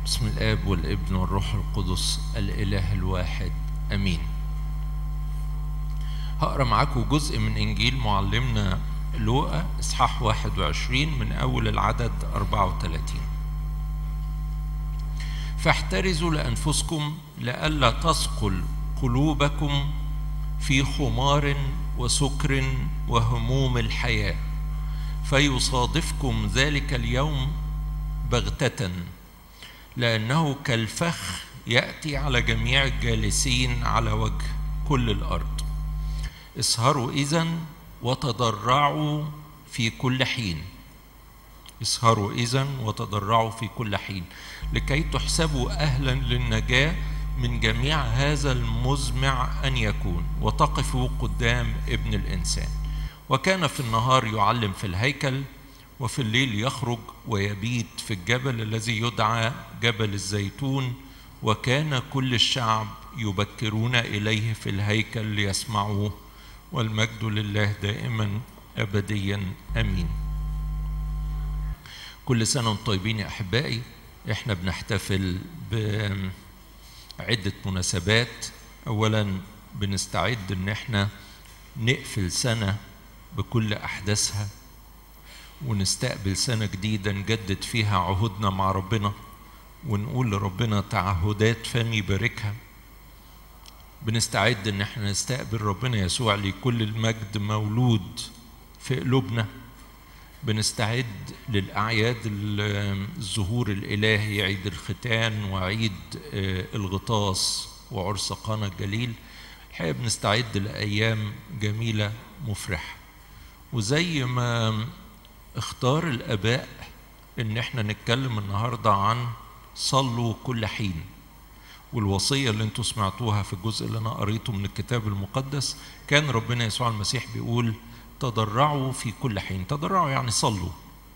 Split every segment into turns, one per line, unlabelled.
بسم الاب والابن والروح القدس الاله الواحد امين هقرا معاكم جزء من انجيل معلمنا لوقا اصحاح 21 من اول العدد 34 فاحترزوا لانفسكم لئلا تثقل قلوبكم في خمار وسكر وهموم الحياه فيصادفكم ذلك اليوم بغته لانه كالفخ ياتي على جميع الجالسين على وجه كل الارض اسهروا اذا وتضرعوا في كل حين اسهروا اذا وتضرعوا في كل حين لكي تحسبوا اهلا للنجاه من جميع هذا المزمع ان يكون وتقفوا قدام ابن الانسان وكان في النهار يعلم في الهيكل وفي الليل يخرج ويبيت في الجبل الذي يدعى جبل الزيتون وكان كل الشعب يبكرون اليه في الهيكل ليسمعوه والمجد لله دائما ابديا امين كل سنه وانتم طيبين يا احبائي احنا بنحتفل بعده مناسبات اولا بنستعد ان احنا نقفل سنه بكل احداثها ونستقبل سنه جديده نجدد فيها عهودنا مع ربنا ونقول لربنا تعهدات فمي باركها بنستعد ان احنا نستقبل ربنا يسوع لكل المجد مولود في قلوبنا بنستعد للاعياد الظهور الالهي عيد الختان وعيد الغطاس وعرس قانا الجليل الحقيقه بنستعد لايام جميله مفرحه وزي ما اختار الاباء ان احنا نتكلم النهارده عن صلوا كل حين والوصيه اللي انتم سمعتوها في الجزء اللي انا قريته من الكتاب المقدس كان ربنا يسوع المسيح بيقول تضرعوا في كل حين تضرعوا يعني صلوا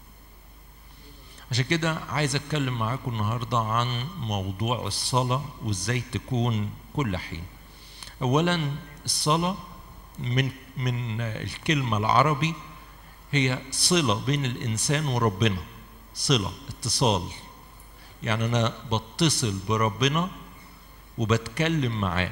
عشان كده عايز اتكلم معاكم النهارده عن موضوع الصلاه وازاي تكون كل حين اولا الصلاه من من الكلمه العربي هي صله بين الانسان وربنا صله اتصال يعني انا بتصل بربنا وبتكلم معاه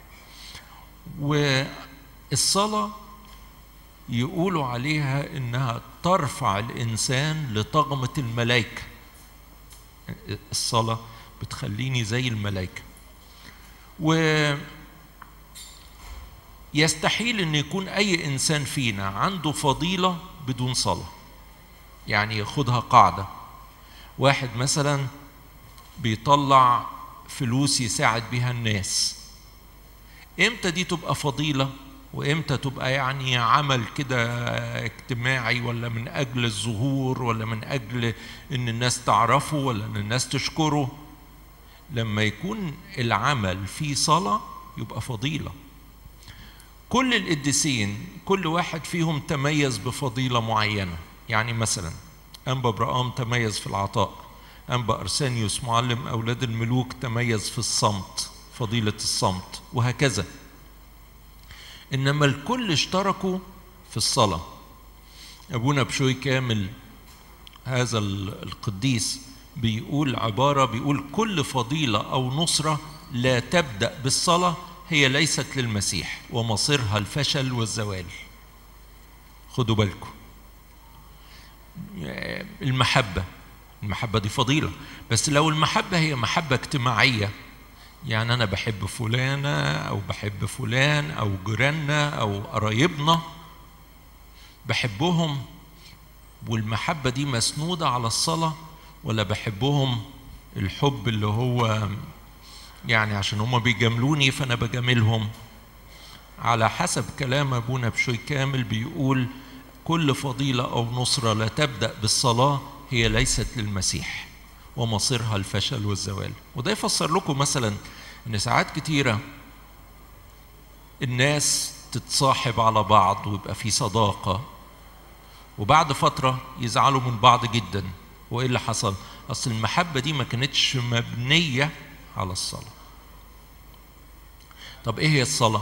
والصلاه يقولوا عليها انها ترفع الانسان لطغمه الملائكه الصلاه بتخليني زي الملائكه و يستحيل ان يكون اي انسان فينا عنده فضيله بدون صلاه يعني ياخدها قاعده واحد مثلا بيطلع فلوس يساعد بيها الناس امتى دي تبقى فضيله وامتى تبقى يعني عمل كده اجتماعي ولا من اجل الظهور ولا من اجل ان الناس تعرفه ولا ان الناس تشكره لما يكون العمل فيه صلاه يبقى فضيله كل القديسين كل واحد فيهم تميز بفضيلة معينة يعني مثلا أنبا برقام تميز في العطاء أنبا أرسانيوس معلم أولاد الملوك تميز في الصمت فضيلة الصمت وهكذا إنما الكل اشتركوا في الصلاة أبونا بشوي كامل هذا القديس بيقول عبارة بيقول كل فضيلة أو نصرة لا تبدأ بالصلاة هي ليست للمسيح ومصيرها الفشل والزوال خدوا بالكم المحبة المحبة دي فضيلة بس لو المحبة هي محبة اجتماعية يعني أنا بحب فلانة أو بحب فلان أو جيراننا أو قرايبنا بحبهم والمحبة دي مسنودة على الصلاة ولا بحبهم الحب اللي هو يعني عشان هما بيجاملوني فانا بجاملهم على حسب كلام ابونا بشوي كامل بيقول كل فضيله او نصره لا تبدا بالصلاه هي ليست للمسيح ومصيرها الفشل والزوال وده يفسر لكم مثلا ان ساعات كتيره الناس تتصاحب على بعض ويبقى في صداقه وبعد فتره يزعلوا من بعض جدا وايه اللي حصل اصل المحبه دي ما كانتش مبنيه على الصلاه طب ايه هي الصلاه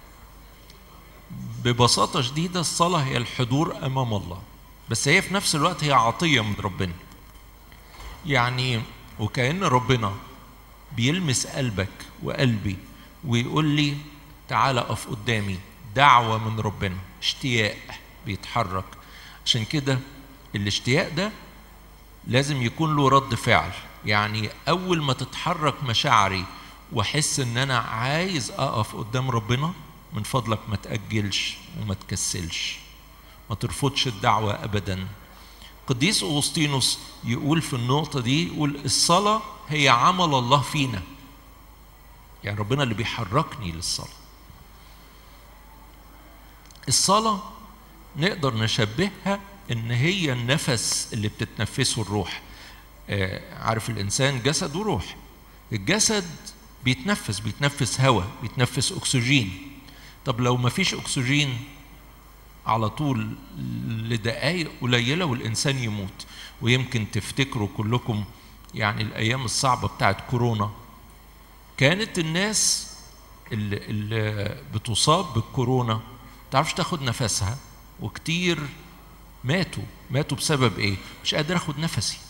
ببساطه شديده الصلاه هي الحضور امام الله بس هي في نفس الوقت هي عطيه من ربنا يعني وكأن ربنا بيلمس قلبك وقلبي ويقول لي تعالى اقف قدامي دعوة من ربنا اشتياق بيتحرك عشان كده الاشتياق ده لازم يكون له رد فعل يعني أول ما تتحرك مشاعري وأحس إن أنا عايز أقف قدام ربنا من فضلك ما تأجلش وما تكسلش ما ترفضش الدعوة أبدا قديس أغسطينوس يقول في النقطة دي يقول الصلاة هي عمل الله فينا يعني ربنا اللي بيحركني للصلاة الصلاة نقدر نشبهها إن هي النفس اللي بتتنفسه الروح آه عارف الإنسان جسد وروح الجسد بيتنفس بيتنفس هواء بيتنفس أكسجين طب لو ما فيش أكسجين على طول لدقائق قليلة والإنسان يموت ويمكن تفتكروا كلكم يعني الأيام الصعبة بتاعت كورونا كانت الناس اللي, اللي بتصاب بالكورونا تعرفش تاخد نفسها وكتير ماتوا ماتوا بسبب ايه مش قادر اخد نفسي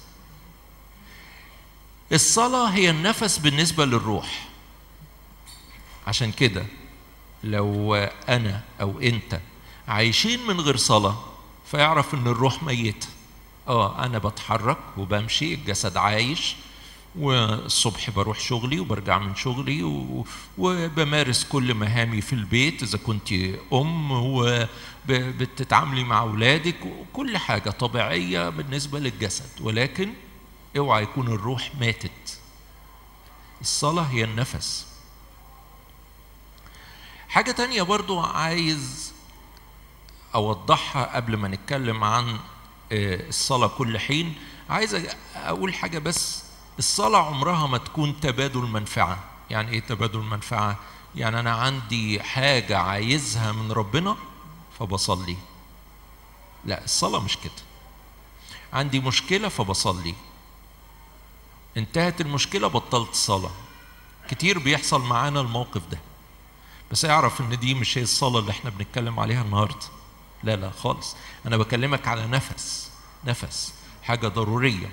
الصلاة هي النفس بالنسبة للروح عشان كده لو أنا أو أنت عايشين من غير صلاة فيعرف إن الروح ميتة آه أنا بتحرك وبمشي الجسد عايش والصبح بروح شغلي وبرجع من شغلي و... وبمارس كل مهامي في البيت إذا كنت أم وبتتعاملي مع أولادك وكل حاجة طبيعية بالنسبة للجسد ولكن اوعى يكون الروح ماتت الصلاة هي النفس حاجة تانية برضو عايز أوضحها قبل ما نتكلم عن الصلاة كل حين عايز أقول حاجة بس الصلاة عمرها ما تكون تبادل منفعة يعني إيه تبادل منفعة؟ يعني أنا عندي حاجة عايزها من ربنا فبصلي لا الصلاة مش كده عندي مشكلة فبصلي انتهت المشكلة بطلت صلاة كتير بيحصل معانا الموقف ده بس اعرف ان دي مش هي الصلاة اللي احنا بنتكلم عليها النهاردة لا لا خالص انا بكلمك على نفس نفس حاجة ضرورية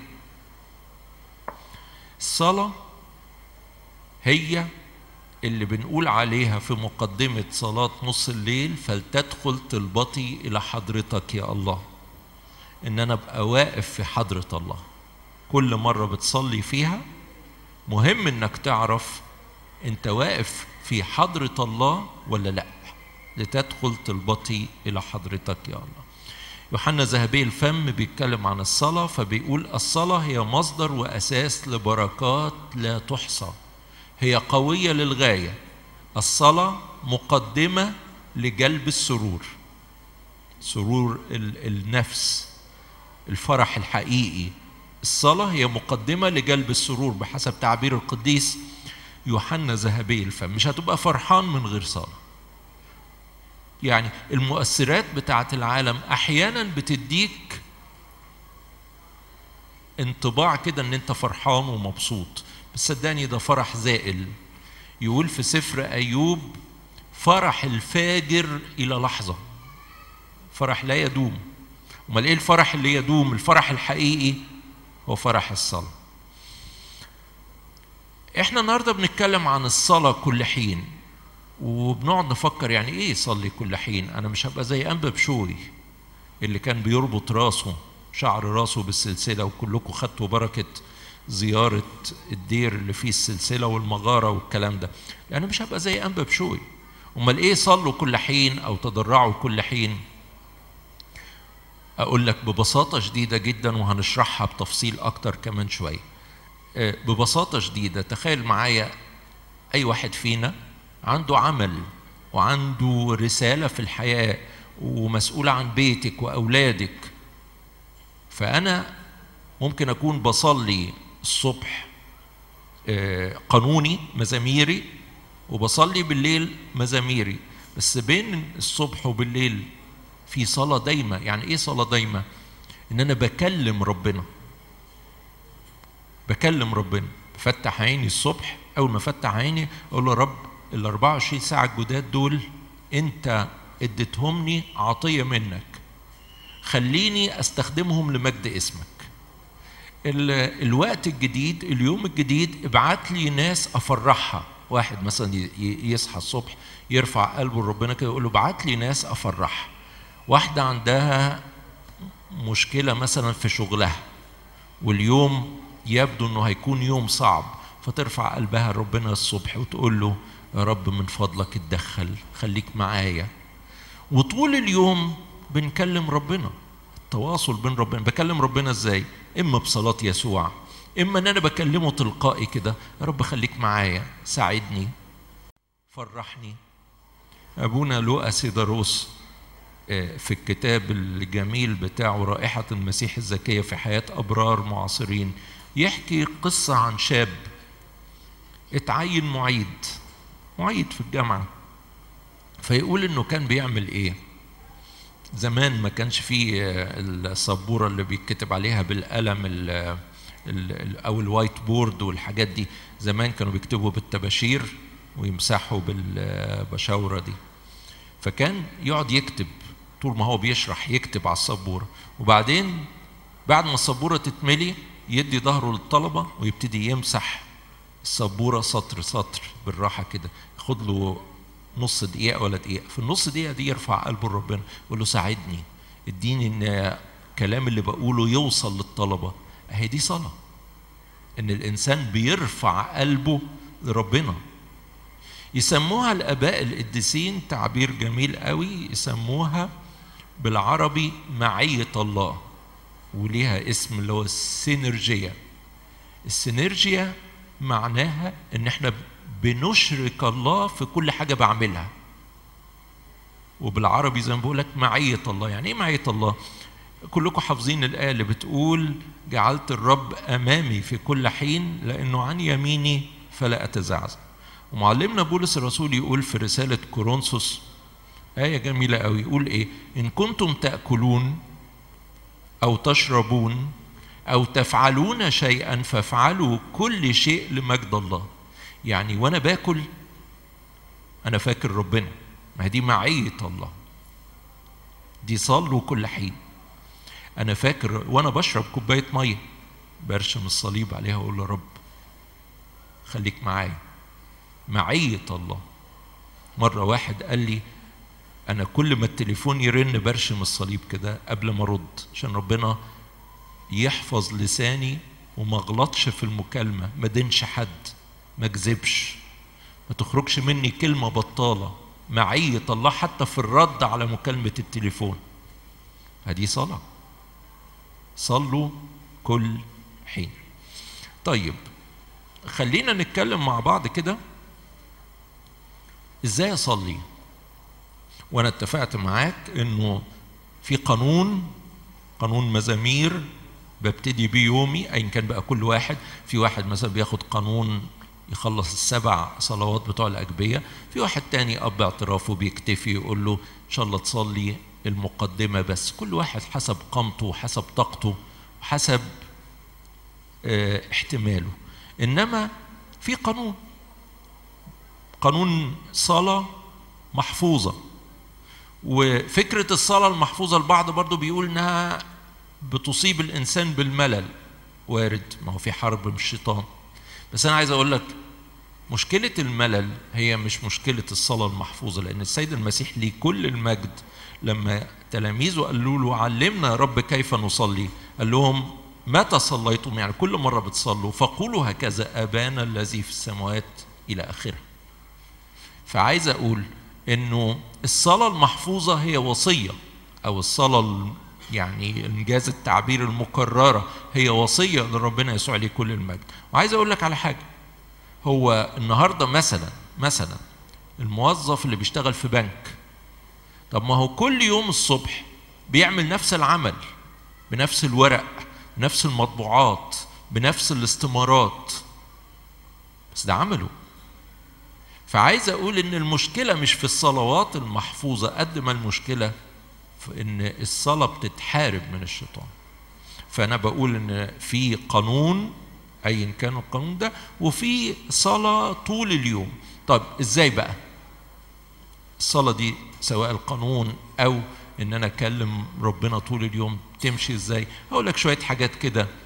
الصلاة هي اللي بنقول عليها في مقدمة صلاة نص الليل فلتدخل طلبتي إلى حضرتك يا الله إن أنا أبقى واقف في حضرة الله كل مرة بتصلي فيها مهم إنك تعرف أنت واقف في حضرة الله ولا لأ لتدخل طلبتي إلى حضرتك يا الله يوحنا ذهبي الفم بيتكلم عن الصلاة فبيقول الصلاة هي مصدر وأساس لبركات لا تحصى هي قوية للغاية الصلاة مقدمة لجلب السرور سرور النفس الفرح الحقيقي الصلاة هي مقدمة لجلب السرور بحسب تعبير القديس يوحنا ذهبي الفم مش هتبقى فرحان من غير صلاة يعني المؤثرات بتاعت العالم احيانا بتديك انطباع كده ان انت فرحان ومبسوط بس صدقني ده فرح زائل يقول في سفر ايوب فرح الفاجر الى لحظه فرح لا يدوم امال ايه الفرح اللي يدوم الفرح الحقيقي هو فرح الصلاه احنا النهارده بنتكلم عن الصلاه كل حين وبنقعد نفكر يعني ايه يصلي كل حين انا مش هبقى زي انبا بشوي اللي كان بيربط راسه شعر راسه بالسلسله وكلكم خدتوا بركه زياره الدير اللي فيه السلسله والمغاره والكلام ده يعني مش هبقى زي انبا بشوي امال ايه صلوا كل حين او تضرعوا كل حين اقول لك ببساطه شديده جدا وهنشرحها بتفصيل اكتر كمان شويه ببساطه شديده تخيل معايا اي واحد فينا عنده عمل وعنده رسالة في الحياة ومسؤول عن بيتك وأولادك فأنا ممكن أكون بصلي الصبح قانوني مزاميري وبصلي بالليل مزاميري بس بين الصبح وبالليل في صلاة دايمة يعني إيه صلاة دايمة؟ إن أنا بكلم ربنا بكلم ربنا بفتح عيني الصبح أول ما أفتح عيني أقول له رب ال 24 ساعة الجداد دول أنت اديتهمني عطية منك خليني أستخدمهم لمجد اسمك الوقت الجديد اليوم الجديد ابعت لي ناس افرحها واحد مثلا يصحى الصبح يرفع قلبه لربنا كده يقول له ابعت لي ناس افرحها واحده عندها مشكله مثلا في شغلها واليوم يبدو انه هيكون يوم صعب فترفع قلبها لربنا الصبح وتقول له يا رب من فضلك اتدخل خليك معايا وطول اليوم بنكلم ربنا التواصل بين ربنا بكلم ربنا ازاي اما بصلاه يسوع اما ان انا بكلمه تلقائي كده يا رب خليك معايا ساعدني فرحني ابونا لوقا سيداروس في الكتاب الجميل بتاعه رائحة المسيح الزكية في حياة أبرار معاصرين يحكي قصة عن شاب اتعين معيد معيد في الجامعة فيقول إنه كان بيعمل إيه زمان ما كانش فيه السبورة اللي بيتكتب عليها بالقلم ال ال أو الوايت بورد والحاجات دي زمان كانوا بيكتبوا بالطباشير ويمسحوا بالبشاورة دي فكان يقعد يكتب طول ما هو بيشرح يكتب على السبورة وبعدين بعد ما السبورة تتملي يدي ظهره للطلبة ويبتدي يمسح السبورة سطر سطر بالراحة كده ياخد له نص دقيقة ولا دقيقة في النص دقيقة دي يرفع قلبه لربنا يقول له ساعدني اديني ان الكلام اللي بقوله يوصل للطلبة اهي دي صلاة ان الانسان بيرفع قلبه لربنا يسموها الاباء القديسين تعبير جميل قوي يسموها بالعربي معية الله وليها اسم اللي هو السينرجية السينرجيا معناها ان احنا بنشرك الله في كل حاجة بعملها وبالعربي زي ما بقول لك معية الله يعني ايه معية الله كلكم حافظين الآية اللي بتقول جعلت الرب أمامي في كل حين لأنه عن يميني فلا أتزعزع ومعلمنا بولس الرسول يقول في رسالة كورنثوس آية جميلة قوي يقول إيه إن كنتم تأكلون أو تشربون أو تفعلون شيئا فافعلوا كل شيء لمجد الله يعني وأنا باكل أنا فاكر ربنا ما دي معية الله دي صلوا كل حين أنا فاكر وأنا بشرب كوباية مية برشم الصليب عليها وأقول له رب خليك معايا معية الله مرة واحد قال لي أنا كل ما التليفون يرن برشم الصليب كده قبل ما أرد عشان ربنا يحفظ لساني وما اغلطش في المكالمة ما دينش حد ما اكذبش ما تخرجش مني كلمة بطالة معية الله حتى في الرد على مكالمة التليفون هذه صلاة صلوا كل حين طيب خلينا نتكلم مع بعض كده ازاي اصلي وانا اتفقت معاك انه في قانون قانون مزامير ببتدي بيه يومي ايا كان بقى كل واحد في واحد مثلا بياخد قانون يخلص السبع صلوات بتوع الأجبية في واحد تاني أب اعترافه بيكتفي يقول له إن شاء الله تصلي المقدمة بس كل واحد حسب قامته وحسب طاقته وحسب اه احتماله إنما في قانون قانون صلاة محفوظة وفكرة الصلاة المحفوظة البعض برضو بيقول إنها بتصيب الإنسان بالملل وارد ما هو في حرب من الشيطان بس أنا عايز أقول لك مشكلة الملل هي مش مشكلة الصلاة المحفوظة لأن السيد المسيح ليه كل المجد لما تلاميذه قالوا له علمنا يا رب كيف نصلي قال لهم متى صليتم يعني كل مرة بتصلوا فقولوا هكذا أبانا الذي في السماوات إلى آخره فعايز أقول إنه الصلاة المحفوظة هي وصية أو الصلاة يعني إنجاز التعبير المكررة هي وصية لربنا يسوع ليه كل المجد وعايز أقول لك على حاجة هو النهاردة مثلا مثلا الموظف اللي بيشتغل في بنك طب ما هو كل يوم الصبح بيعمل نفس العمل بنفس الورق بنفس المطبوعات بنفس الاستمارات بس ده عمله فعايز اقول ان المشكله مش في الصلوات المحفوظه قد ما المشكله في ان الصلاه بتتحارب من الشيطان فانا بقول ان في قانون ايا كان القانون ده وفي صلاه طول اليوم طب ازاي بقى الصلاه دي سواء القانون او ان انا اكلم ربنا طول اليوم تمشي ازاي هقول لك شويه حاجات كده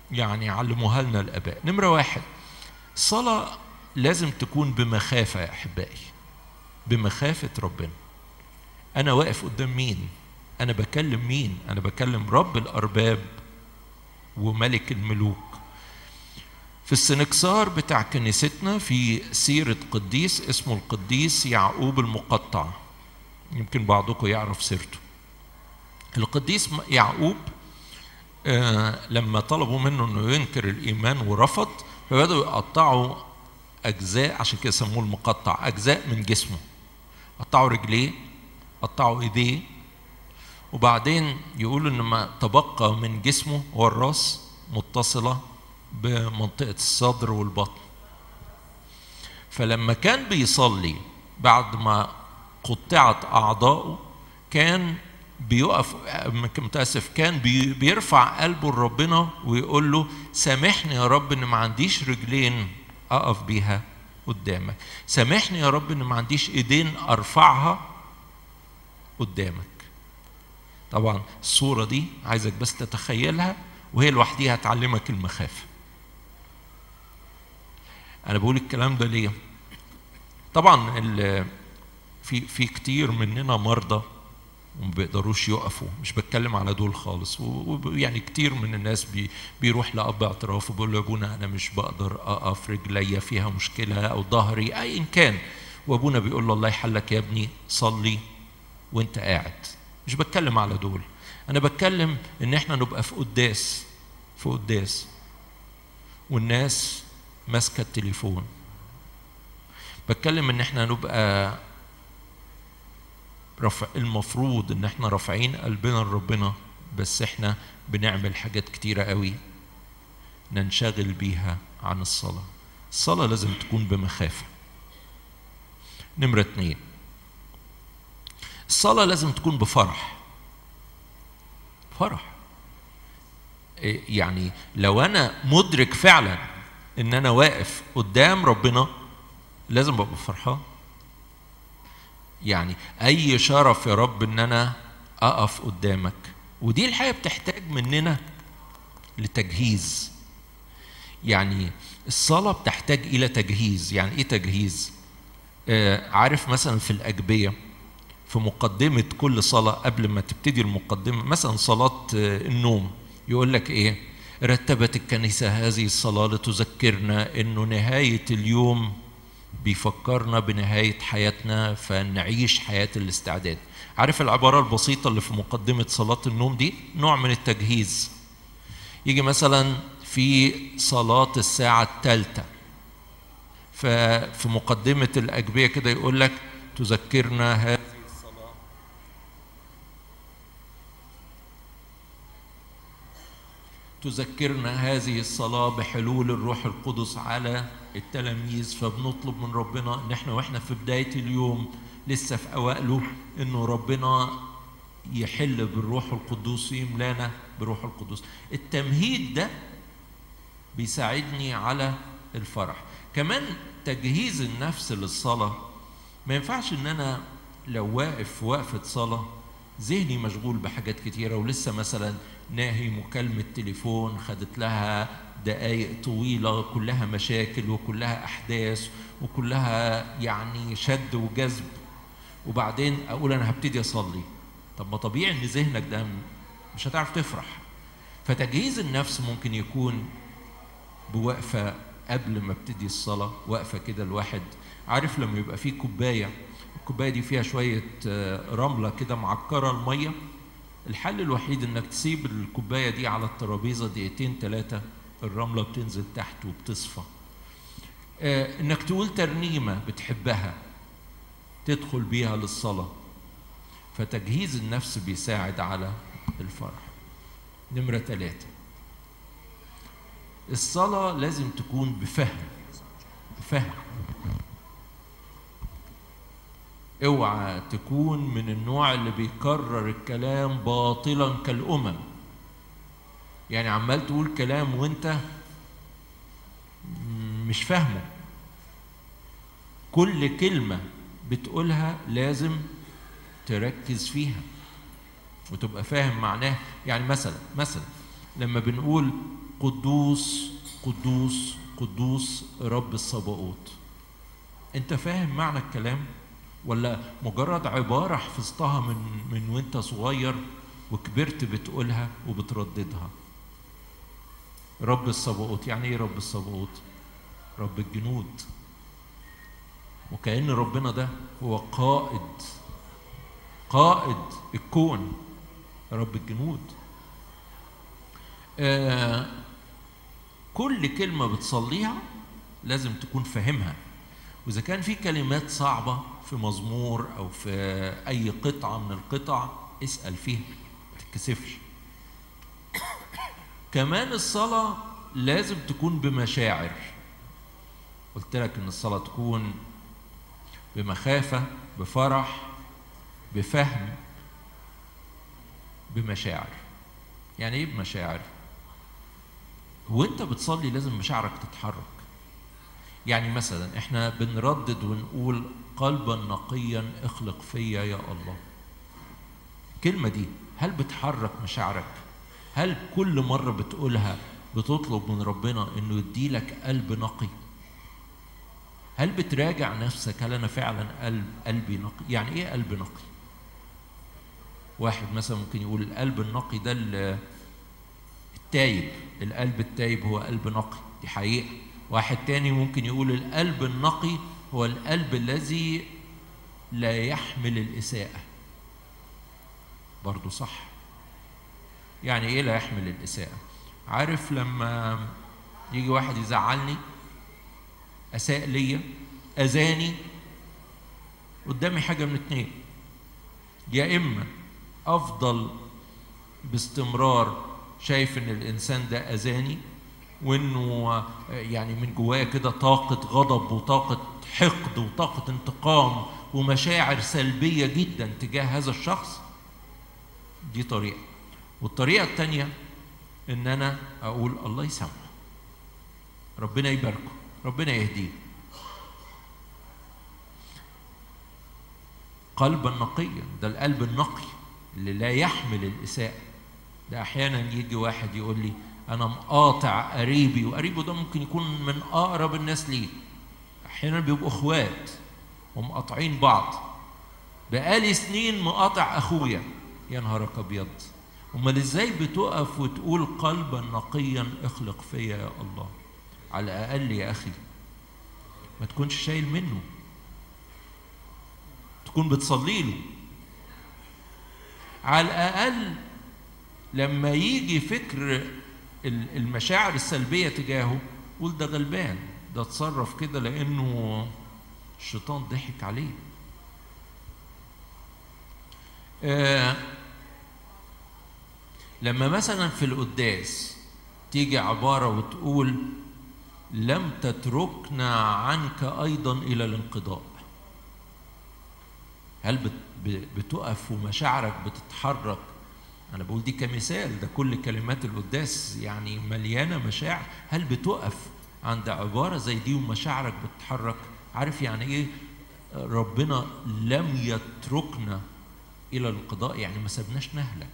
يعني علموها لنا الآباء نمرة واحد الصلاة لازم تكون بمخافة يا أحبائي بمخافة ربنا أنا واقف قدام مين أنا بكلم مين أنا بكلم رب الأرباب وملك الملوك في السنكسار بتاع كنيستنا في سيرة قديس اسمه القديس يعقوب المقطع يمكن بعضكم يعرف سيرته القديس يعقوب آه لما طلبوا منه انه ينكر الايمان ورفض فبدأوا يقطعوا اجزاء عشان كده سموه المقطع اجزاء من جسمه قطعوا رجليه قطعوا ايديه وبعدين يقولوا ان ما تبقى من جسمه هو الراس متصله بمنطقه الصدر والبطن فلما كان بيصلي بعد ما قطعت اعضاؤه كان بيقف متاسف كان بيرفع قلبه لربنا ويقول له سامحني يا رب ان ما عنديش رجلين اقف بيها قدامك سامحني يا رب ان ما عنديش ايدين ارفعها قدامك طبعا الصورة دي عايزك بس تتخيلها وهي لوحديها هتعلمك المخافة أنا بقول الكلام ده ليه؟ طبعا في في كتير مننا مرضى وما بيقدروش يقفوا مش بتكلم على دول خالص ويعني كتير من الناس بي بيروح لاب اعتراف وبيقول له يا ابونا انا مش بقدر اقف رجليا فيها مشكله او ظهري ايا كان وابونا بيقول له الله يحلك يا ابني صلي وانت قاعد مش بتكلم على دول انا بتكلم ان احنا نبقى في قداس في قداس والناس ماسكه التليفون بتكلم ان احنا نبقى رفع المفروض ان احنا رافعين قلبنا لربنا بس احنا بنعمل حاجات كتيرة قوي ننشغل بيها عن الصلاة الصلاة لازم تكون بمخافة نمرة اتنين الصلاة لازم تكون بفرح فرح يعني لو أنا مدرك فعلا إن أنا واقف قدام ربنا لازم أبقى فرحان يعني أي شرف يا رب إن أنا أقف قدامك ودي الحقيقة بتحتاج مننا لتجهيز يعني الصلاة بتحتاج إلى تجهيز يعني إيه تجهيز؟ آه عارف مثلا في الأجبية في مقدمة كل صلاة قبل ما تبتدي المقدمة مثلا صلاة النوم يقول لك إيه رتبت الكنيسة هذه الصلاة لتذكرنا إنه نهاية اليوم بيفكرنا بنهاية حياتنا فنعيش حياة الاستعداد عارف العبارة البسيطة اللي في مقدمة صلاة النوم دي نوع من التجهيز يجي مثلا في صلاة الساعة الثالثة ففي مقدمة الأجبية كده يقول لك تذكرنا هذه الصلاة تذكرنا هذه الصلاة بحلول الروح القدس على التلاميذ فبنطلب من ربنا ان احنا واحنا في بداية اليوم لسه في اوائله انه ربنا يحل بالروح القدوس يملانا بروح القدس التمهيد ده بيساعدني على الفرح كمان تجهيز النفس للصلاة ما ينفعش ان انا لو واقف في وقفة صلاة ذهني مشغول بحاجات كتيرة ولسه مثلا ناهي مكالمة تليفون خدت لها دقايق طويلة كلها مشاكل وكلها أحداث وكلها يعني شد وجذب وبعدين أقول أنا هبتدي أصلي طب ما طبيعي إن ذهنك ده مش هتعرف تفرح فتجهيز النفس ممكن يكون بوقفة قبل ما ابتدي الصلاة وقفة كده الواحد عارف لما يبقى فيه كوباية الكوباية دي فيها شوية رملة كده معكرة المية الحل الوحيد انك تسيب الكوباية دي على الترابيزة دقيقتين ثلاثة الرملة بتنزل تحت وبتصفى آه انك تقول ترنيمة بتحبها تدخل بيها للصلاة فتجهيز النفس بيساعد على الفرح نمرة ثلاثة الصلاة لازم تكون بفهم بفهم اوعى تكون من النوع اللي بيكرر الكلام باطلا كالامم يعني عمال تقول كلام وانت مش فاهمه كل كلمة بتقولها لازم تركز فيها وتبقى فاهم معناها يعني مثلا مثلا لما بنقول قدوس قدوس قدوس رب الصباؤوت انت فاهم معنى الكلام ولا مجرد عبارة حفظتها من من وانت صغير وكبرت بتقولها وبترددها رب الصباؤوت يعني ايه رب الصباؤوت رب الجنود وكأن ربنا ده هو قائد قائد الكون رب الجنود آه كل كلمة بتصليها لازم تكون فاهمها وإذا كان في كلمات صعبة في مزمور أو في أي قطعة من القطع اسأل فيها ما تتكسفش كمان الصلاة لازم تكون بمشاعر قلت لك إن الصلاة تكون بمخافة بفرح بفهم بمشاعر يعني ايه بمشاعر وانت بتصلي لازم مشاعرك تتحرك يعني مثلا احنا بنردد ونقول قلبا نقيا اخلق فيا يا الله الكلمه دي هل بتحرك مشاعرك هل كل مره بتقولها بتطلب من ربنا انه يديلك قلب نقي هل بتراجع نفسك هل انا فعلا قلب قلبي نقي يعني ايه قلب نقي واحد مثلا ممكن يقول القلب النقي ده التايب القلب التايب هو قلب نقي دي حقيقة واحد تاني ممكن يقول القلب النقي هو القلب الذي لا يحمل الإساءة برضو صح يعني ايه لا يحمل الإساءة عارف لما يجي واحد يزعلني أساء ليا أذاني قدامي حاجة من اتنين يا إما أفضل باستمرار شايف إن الإنسان ده أذاني وإنه يعني من جوايا كده طاقة غضب وطاقة حقد وطاقة انتقام ومشاعر سلبية جدا تجاه هذا الشخص دي طريقة والطريقة الثانية إن أنا أقول الله يسامحه ربنا يباركه ربنا يهديه قلبا نقيا ده القلب النقي اللي لا يحمل الإساءة ده أحيانا يجي واحد يقول لي أنا مقاطع قريبي وقريبه ده ممكن يكون من أقرب الناس ليه أحيانا بيبقوا إخوات ومقاطعين بعض بقالي سنين مقاطع أخويا يا نهارك أبيض أمال إزاي بتقف وتقول قلبا نقيا اخلق فيا يا الله على الأقل يا أخي ما تكونش شايل منه تكون بتصلي له على الأقل لما يجي فكر المشاعر السلبية تجاهه قول ده غلبان ده اتصرف كده لأنه الشيطان ضحك عليه آه لما مثلا في القداس تيجي عبارة وتقول لم تتركنا عنك أيضا إلى الانقضاء هل بتقف ومشاعرك بتتحرك أنا بقول دي كمثال ده كل كلمات القداس يعني مليانة مشاعر هل بتقف عند عبارة زي دي ومشاعرك بتتحرك عارف يعني إيه ربنا لم يتركنا إلى القضاء يعني ما سبناش نهلك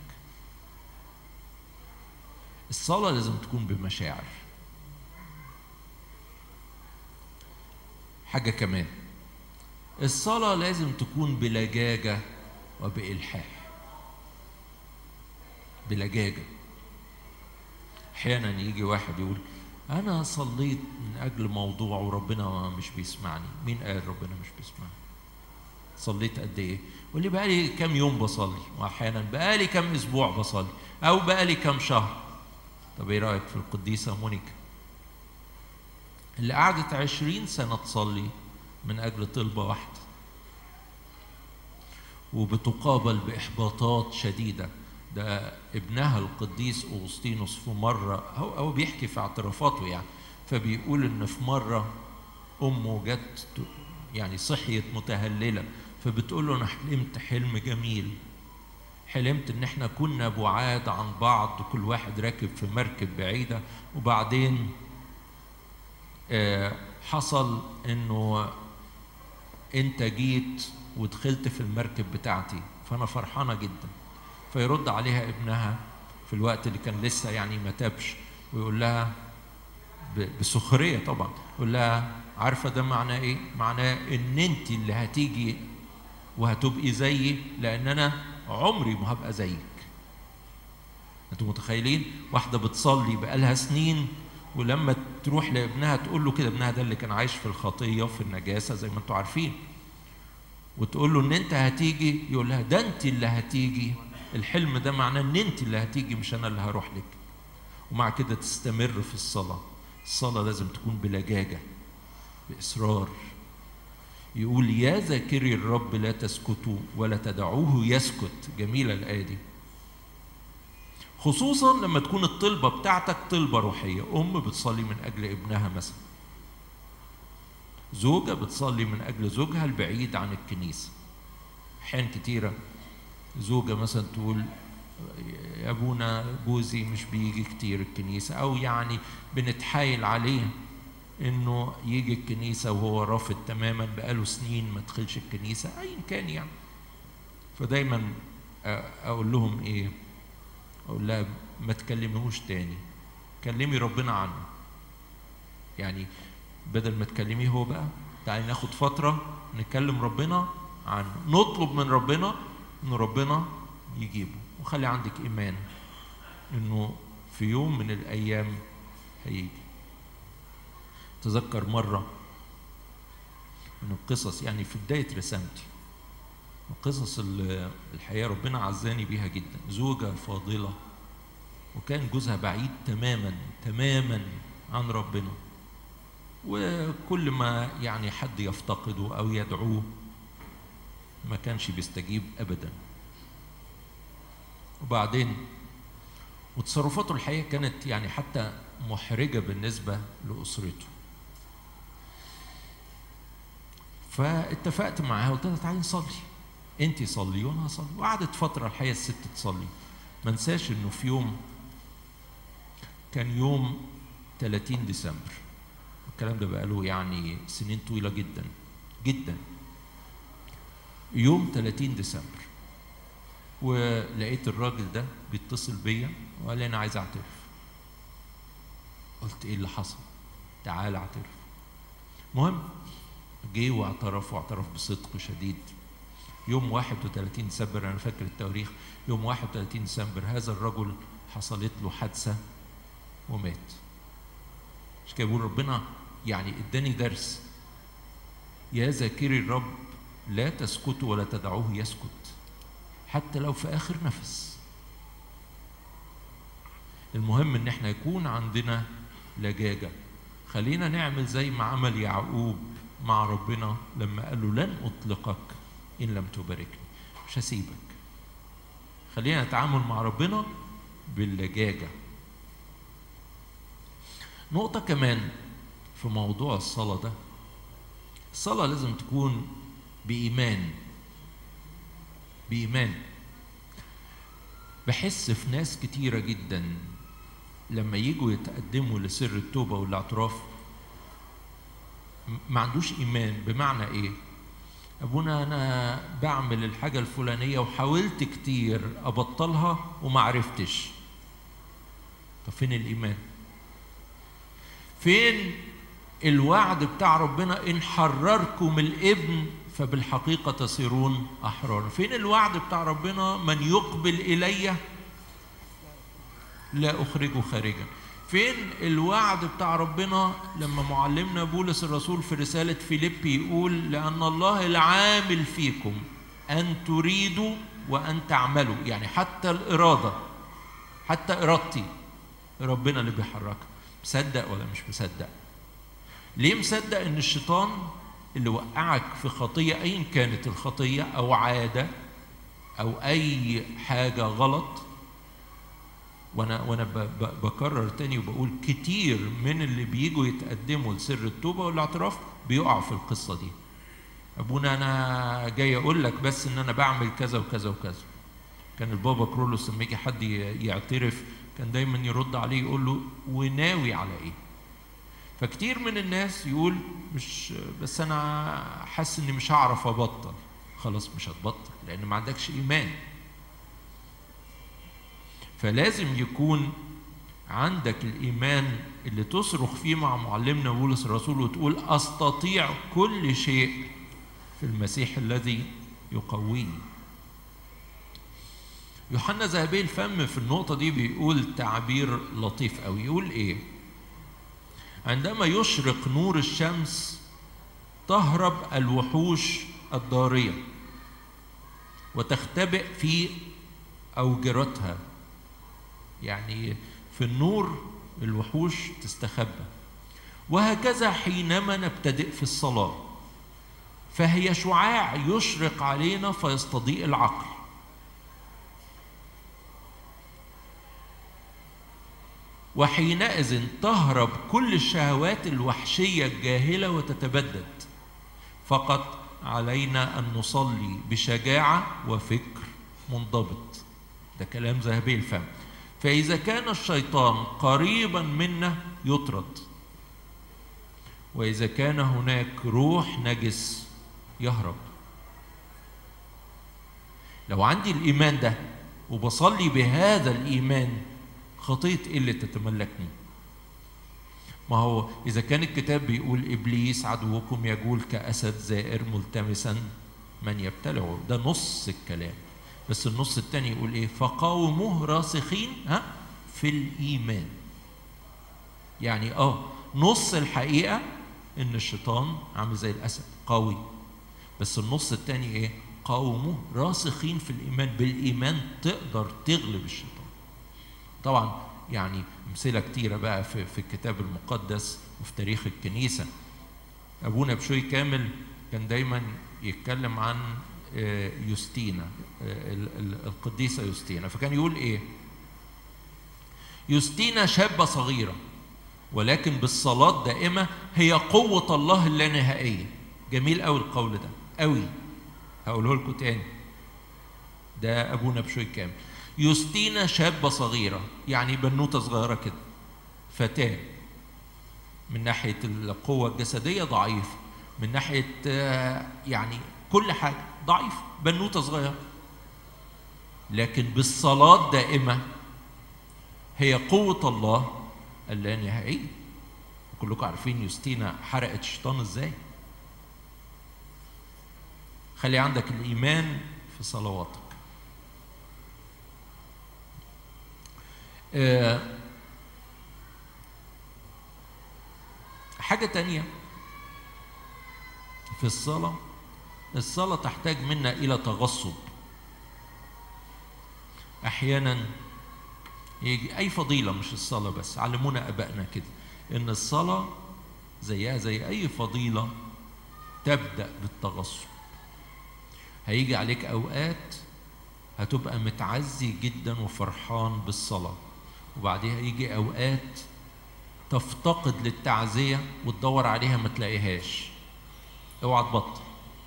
الصلاة لازم تكون بمشاعر حاجة كمان الصلاة لازم تكون بلجاجة وبإلحاح بلجاجة أحيانا يجي واحد يقول أنا صليت من أجل موضوع وربنا مش بيسمعني مين قال ربنا مش بيسمعني صليت قد إيه يقول لي بقالي كام يوم بصلي وأحيانا بقالي كام أسبوع بصلي أو بقالي كام شهر طب إيه رأيك في القديسة مونيكا اللي قعدت عشرين سنة تصلي من أجل طلبة واحدة وبتقابل بإحباطات شديدة ده ابنها القديس أغسطينوس في مرة هو, هو بيحكي في اعترافاته يعني فبيقول إن في مرة أمه جت يعني صحيت متهللة فبتقول له أنا حلمت حلم جميل حلمت إن إحنا كنا بعاد عن بعض كل واحد راكب في مركب بعيدة وبعدين حصل إنه أنت جيت ودخلت في المركب بتاعتي فأنا فرحانة جدا فيرد عليها ابنها في الوقت اللي كان لسه يعني ما تابش ويقول لها بسخريه طبعا يقول لها عارفه ده معناه ايه معناه ان انت اللي هتيجي وهتبقي زيي لان انا عمري ما هبقى زيك انتوا متخيلين واحده بتصلي بقالها سنين ولما تروح لابنها تقول له كده ابنها ده اللي كان عايش في الخطيه وفي النجاسه زي ما انتوا عارفين وتقول له ان انت هتيجي يقول لها ده انت اللي هتيجي الحلم ده معناه ان انت اللي هتيجي مش انا اللي هروح لك ومع كده تستمر في الصلاه الصلاه لازم تكون بلجاجه باصرار يقول يا ذاكري الرب لا تسكتوا ولا تدعوه يسكت جميله الايه دي خصوصا لما تكون الطلبه بتاعتك طلبه روحيه ام بتصلي من اجل ابنها مثلا زوجة بتصلي من أجل زوجها البعيد عن الكنيسة أحيان كتيرة زوجة مثلا تقول يا أبونا جوزي مش بيجي كتير الكنيسة أو يعني بنتحايل عليه إنه يجي الكنيسة وهو رافض تماما بقاله سنين ما دخلش الكنيسة أيا كان يعني فدايما أقول لهم إيه أقول لها ما تكلميهوش تاني كلمي ربنا عنه يعني بدل ما تكلميه هو بقى تعالي ناخد فترة نكلم ربنا عنه نطلب من ربنا ان ربنا يجيبه وخلي عندك ايمان انه في يوم من الايام هيجي تذكر مرة من القصص يعني في بداية رسالتي القصص اللي الحقيقة ربنا عزاني بيها جدا زوجة فاضلة وكان جوزها بعيد تماما تماما عن ربنا وكل ما يعني حد يفتقده او يدعوه ما كانش بيستجيب ابدا وبعدين وتصرفاته الحقيقه كانت يعني حتى محرجه بالنسبه لاسرته فاتفقت معاها قلت لها تعالي نصلي انت صلي وانا هصلي وقعدت فتره الحقيقه الست تصلي ما انساش انه في يوم كان يوم 30 ديسمبر الكلام ده بقاله يعني سنين طويلة جدا جدا يوم 30 ديسمبر ولقيت الراجل ده بيتصل بيا وقال لي انا عايز اعترف قلت ايه اللي حصل تعال اعترف مهم جه واعترف واعترف بصدق شديد يوم 31 ديسمبر انا فاكر التواريخ يوم 31 ديسمبر هذا الرجل حصلت له حادثه ومات مش كده بيقول ربنا يعني اداني درس يا ذاكري الرب لا تسكتوا ولا تدعوه يسكت حتى لو في اخر نفس المهم ان احنا يكون عندنا لجاجه خلينا نعمل زي ما عمل يعقوب مع ربنا لما قال له لن اطلقك ان لم تباركني مش هسيبك خلينا نتعامل مع ربنا باللجاجه نقطه كمان في موضوع الصلاة ده الصلاة لازم تكون بإيمان بإيمان بحس في ناس كتيرة جدا لما يجوا يتقدموا لسر التوبة والاعتراف ما عندوش إيمان بمعنى إيه؟ أبونا أنا بعمل الحاجة الفلانية وحاولت كتير أبطلها وما عرفتش طب فين الإيمان؟ فين الوعد بتاع ربنا إن حرركم الابن فبالحقيقة تصيرون أحرارا فين الوعد بتاع ربنا من يقبل إلي لا أخرجه خارجا فين الوعد بتاع ربنا لما معلمنا بولس الرسول في رسالة فيليبي يقول لأن الله العامل فيكم أن تريدوا وأن تعملوا يعني حتى الإرادة حتى إرادتي ربنا اللي بيحركها مصدق ولا مش مصدق ليه مصدق ان الشيطان اللي وقعك في خطيه ايا كانت الخطيه او عاده او اي حاجه غلط وانا وانا بكرر تاني وبقول كتير من اللي بيجوا يتقدموا لسر التوبه والاعتراف بيقعوا في القصه دي ابونا انا جاي اقول لك بس ان انا بعمل كذا وكذا وكذا كان البابا كرولوس لما يجي حد يعترف كان دايما يرد عليه يقول له وناوي على ايه فكتير من الناس يقول مش بس انا حاسس اني مش هعرف ابطل خلاص مش هتبطل لان ما عندكش ايمان فلازم يكون عندك الإيمان اللي تصرخ فيه مع معلمنا بولس الرسول وتقول أستطيع كل شيء في المسيح الذي يقويني يوحنا ذهبي الفم في النقطة دي بيقول تعبير لطيف أوي يقول إيه عندما يشرق نور الشمس تهرب الوحوش الضارية وتختبئ في أوجرتها يعني في النور الوحوش تستخبى وهكذا حينما نبتدئ في الصلاة فهي شعاع يشرق علينا فيستضيء العقل وحينئذ تهرب كل الشهوات الوحشية الجاهلة وتتبدد فقط علينا أن نصلي بشجاعة وفكر منضبط ده كلام ذهبي الفم فإذا كان الشيطان قريبا منا يطرد وإذا كان هناك روح نجس يهرب لو عندي الإيمان ده وبصلي بهذا الإيمان خطية إيه اللي تتملكني ما هو إذا كان الكتاب بيقول إبليس عدوكم يجول كأسد زائر ملتمسا من يبتلعه ده نص الكلام بس النص الثاني يقول إيه فقاوموه راسخين ها في الإيمان يعني آه نص الحقيقة إن الشيطان عامل زي الأسد قوي بس النص الثاني إيه قاوموه راسخين في الإيمان بالإيمان تقدر تغلب الشيطان طبعا يعني امثله كتيره بقى في, في الكتاب المقدس وفي تاريخ الكنيسه ابونا بشوي كامل كان دايما يتكلم عن يوستينا القديسه يوستينا فكان يقول ايه يوستينا شابه صغيره ولكن بالصلاه دائمه هي قوه الله اللانهائيه جميل قوي القول ده قوي هقوله لكم تاني ده ابونا بشوي كامل يوستينا شابة صغيرة يعني بنوتة صغيرة كده فتاة من ناحية القوة الجسدية ضعيف من ناحية يعني كل حاجة ضعيف بنوتة صغيرة لكن بالصلاة دائمة هي قوة الله اللانهائية كلكم عارفين يوستينا حرقت الشيطان ازاي خلي عندك الإيمان في صلواتك حاجة تانية في الصلاة الصلاة تحتاج منا إلى تغصب أحيانا يجي أي فضيلة مش الصلاة بس علمونا أبائنا كده إن الصلاة زيها زي أي فضيلة تبدأ بالتغصب هيجي عليك أوقات هتبقى متعزي جدا وفرحان بالصلاه وبعديها يجي اوقات تفتقد للتعزيه وتدور عليها ما تلاقيهاش اوعى تبطل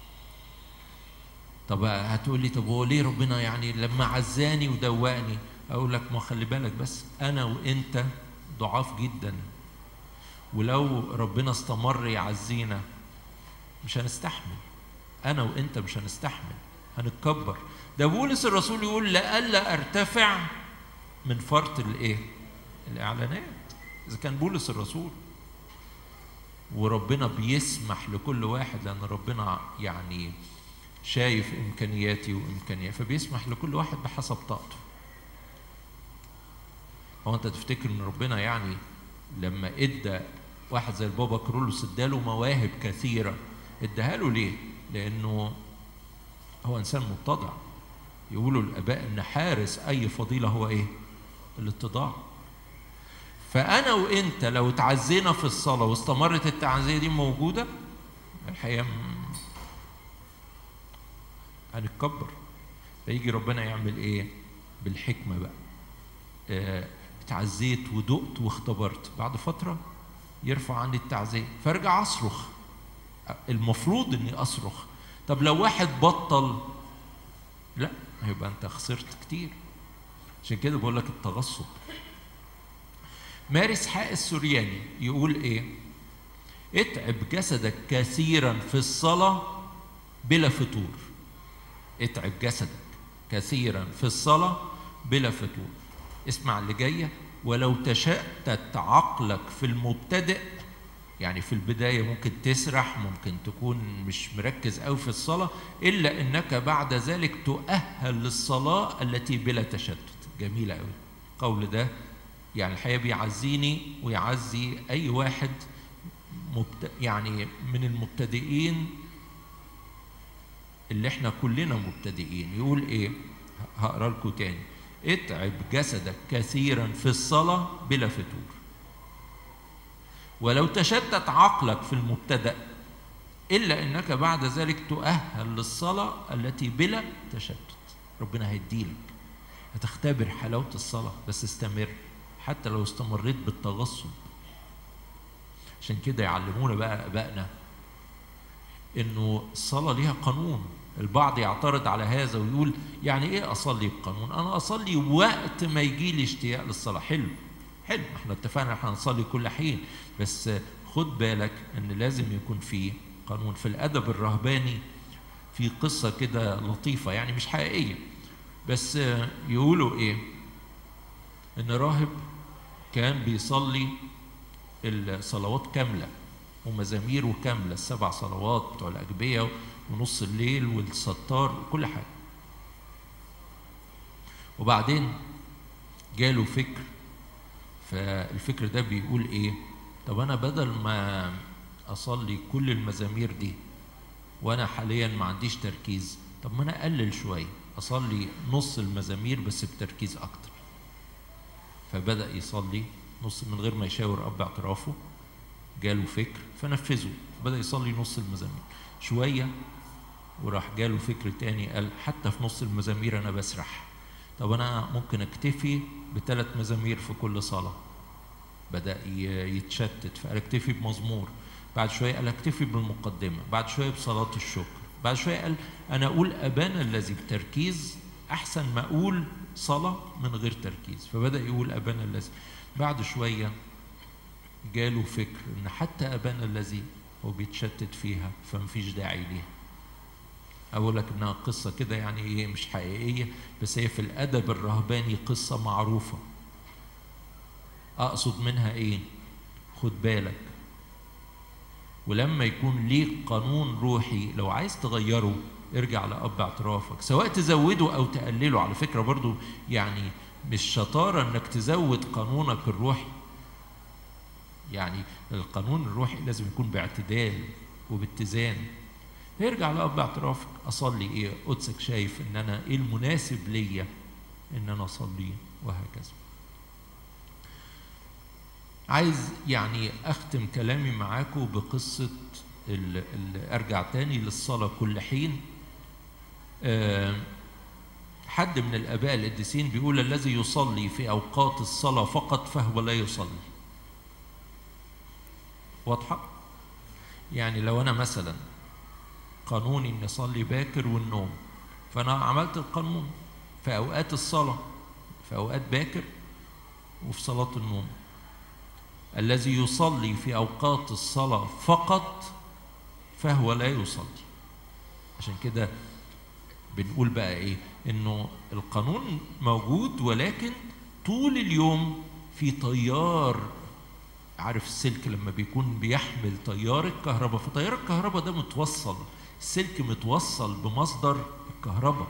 طب هتقول لي طب هو ليه ربنا يعني لما عزاني ودوقني اقول لك ما خلي بالك بس انا وانت ضعاف جدا ولو ربنا استمر يعزينا مش هنستحمل انا وانت مش هنستحمل هنتكبر ده بولس الرسول يقول لئلا ارتفع من فرط الايه؟ الاعلانات اذا كان بولس الرسول وربنا بيسمح لكل واحد لان ربنا يعني شايف امكانياتي وامكانياتي فبيسمح لكل واحد بحسب طاقته هو انت تفتكر ان ربنا يعني لما ادى واحد زي البابا كرولوس اداله مواهب كثيره اداها له ليه؟ لانه هو انسان متضع يقولوا الاباء ان حارس اي فضيله هو ايه؟ الاتضاع فانا وانت لو تعزينا في الصلاه واستمرت التعزيه دي موجوده الحقيقه هنتكبر فيجي ربنا يعمل ايه بالحكمه بقى آه اتعزيت ودقت واختبرت بعد فتره يرفع عني التعزيه فارجع اصرخ المفروض اني اصرخ طب لو واحد بطل لا يبقى انت خسرت كتير عشان كده بقول لك التغصب مارس حق السورياني يقول ايه اتعب جسدك كثيرا في الصلاة بلا فطور اتعب جسدك كثيرا في الصلاة بلا فطور اسمع اللي جاية ولو تشتت عقلك في المبتدئ يعني في البداية ممكن تسرح ممكن تكون مش مركز أوي في الصلاة إلا أنك بعد ذلك تؤهل للصلاة التي بلا تشتت جميلة أوي القول ده يعني الحقيقة بيعزيني ويعزي أي واحد مبت... يعني من المبتدئين اللي احنا كلنا مبتدئين يقول ايه هقرا لكم تاني اتعب جسدك كثيرا في الصلاة بلا فتور ولو تشتت عقلك في المبتدأ إلا أنك بعد ذلك تؤهل للصلاة التي بلا تشتت ربنا هيديلك هتختبر حلاوة الصلاة بس استمر حتى لو استمريت بالتغصب عشان كده يعلمونا بقى ابائنا انه الصلاه ليها قانون البعض يعترض على هذا ويقول يعني ايه اصلي بقانون انا اصلي وقت ما يجي لي اشتياق للصلاه حلو حلو احنا اتفقنا احنا هنصلي كل حين بس خد بالك ان لازم يكون في قانون في الادب الرهباني في قصه كده لطيفه يعني مش حقيقيه بس يقولوا ايه ان راهب كان بيصلي الصلوات كامله ومزاميره كامله السبع صلوات بتوع الاجبيه ونص الليل والستار وكل حاجه وبعدين جاله فكر فالفكر ده بيقول ايه طب انا بدل ما اصلي كل المزامير دي وانا حاليا ما عنديش تركيز طب ما انا اقلل شويه اصلي نص المزامير بس بتركيز اكتر فبدا يصلي نص من غير ما يشاور اب اعترافه جاله فكر فنفذه بدا يصلي نص المزامير شويه وراح جاله فكر تاني قال حتى في نص المزامير انا بسرح طب انا ممكن اكتفي بثلاث مزامير في كل صلاه بدا يتشتت فقال اكتفي بمزمور بعد شويه قال اكتفي بالمقدمه بعد شويه بصلاه الشكر بعد شويه قال انا اقول ابانا الذي بتركيز احسن ما اقول صلاه من غير تركيز فبدا يقول ابانا الذي بعد شويه جاله فكر ان حتى ابانا الذي هو بيتشتت فيها فمفيش داعي ليها اقول لك انها قصه كده يعني ايه مش حقيقيه بس هي في الادب الرهباني قصه معروفه اقصد منها ايه خد بالك ولما يكون ليك قانون روحي لو عايز تغيره ارجع لاب اعترافك سواء تزوده او تقلله على فكره برضو يعني مش شطاره انك تزود قانونك الروحي يعني القانون الروحي لازم يكون باعتدال وباتزان ارجع لاب اعترافك اصلي ايه قدسك شايف ان انا ايه المناسب ليا ان انا اصليه وهكذا عايز يعني اختم كلامي معاكم بقصه ال ال ارجع تاني للصلاه كل حين أه حد من الاباء القديسين بيقول الذي يصلي في اوقات الصلاه فقط فهو لا يصلي واضحه يعني لو انا مثلا قانوني اني اصلي باكر والنوم فانا عملت القانون في اوقات الصلاه في اوقات باكر وفي صلاه النوم الذي يصلي في اوقات الصلاه فقط فهو لا يصلي عشان كده بنقول بقى ايه انه القانون موجود ولكن طول اليوم في تيار عارف السلك لما بيكون بيحمل تيار الكهرباء فتيار الكهرباء ده متوصل السلك متوصل بمصدر الكهرباء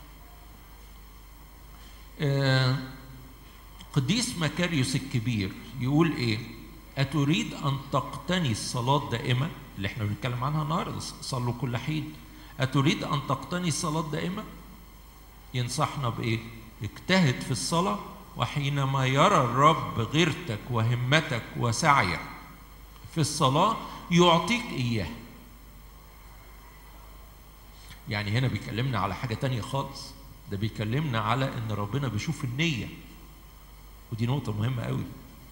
آه قديس مكاريوس الكبير يقول ايه اتريد ان تقتني الصلاه دائمه اللي احنا بنتكلم عنها النهارده صلوا كل حين اتريد ان تقتني الصلاه دائمه ينصحنا بايه اجتهد في الصلاه وحينما يرى الرب غيرتك وهمتك وسعيك في الصلاه يعطيك اياه يعني هنا بيكلمنا على حاجه تانية خالص ده بيكلمنا على ان ربنا بيشوف النيه ودي نقطة مهمة قوي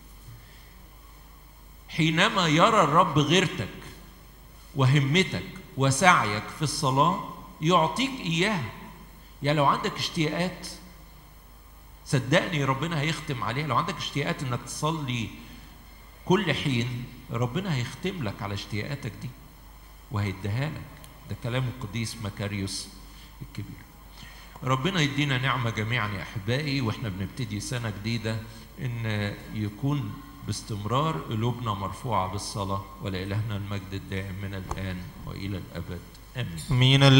حينما يرى الرب غيرتك وهمتك وسعيك في الصلاة يعطيك إياها يعني لو عندك اشتياقات صدقني ربنا هيختم عليها لو عندك اشتياقات انك تصلي كل حين ربنا هيختم لك على اشتياقاتك دي وهيديها لك ده كلام القديس مكاريوس الكبير ربنا يدينا نعمة جميعا يا أحبائي وإحنا بنبتدي سنة جديدة إن يكون باستمرار قلوبنا مرفوعة بالصلاة ولإلهنا المجد الدائم من الآن وإلى الأبد آمين
من